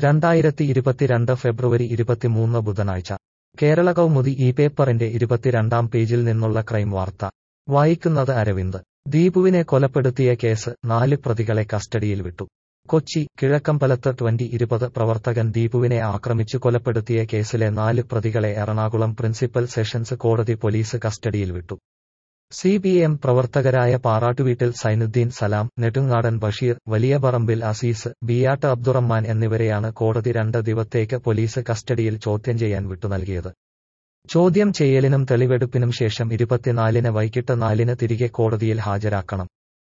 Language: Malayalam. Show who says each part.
Speaker 1: രണ്ടായിരത്തി ഇരുപത്തിരണ്ട് ഫെബ്രുവരി ഇരുപത്തിമൂന്ന് ബുധനാഴ്ച കേരള കൗമുദി ഈ പേപ്പറിന്റെ ഇരുപത്തിരണ്ടാം പേജിൽ നിന്നുള്ള ക്രൈം വാർത്ത വായിക്കുന്നത് അരവിന്ദ് ദീപുവിനെ കൊലപ്പെടുത്തിയ കേസ് നാല് പ്രതികളെ കസ്റ്റഡിയിൽ വിട്ടു കൊച്ചി കിഴക്കമ്പലത്ത് ട്വന്റി ഇരുപത് പ്രവർത്തകൻ ദീപുവിനെ ആക്രമിച്ചു കൊലപ്പെടുത്തിയ കേസിലെ നാല് പ്രതികളെ എറണാകുളം പ്രിൻസിപ്പൽ സെഷൻസ് കോടതി പോലീസ് കസ്റ്റഡിയിൽ വിട്ടു സി പി എം പ്രവർത്തകരായ പാറാട്ടുവീട്ടിൽ സൈനുദ്ദീൻ സലാം നെടുങ്ങാടൻ ബഷീർ വലിയപറമ്പിൽ അസീസ് ബിയാട്ട് അബ്ദുറഹ്മാൻ എന്നിവരെയാണ് കോടതി രണ്ട് ദിവസത്തേക്ക് പോലീസ് കസ്റ്റഡിയിൽ ചോദ്യം ചെയ്യാൻ വിട്ടുനൽകിയത് ചോദ്യം ചെയ്യലിനും തെളിവെടുപ്പിനും ശേഷം ഇരുപത്തിനാലിന് വൈകിട്ട് നാലിന് തിരികെ കോടതിയിൽ ഹാജരാക്കണം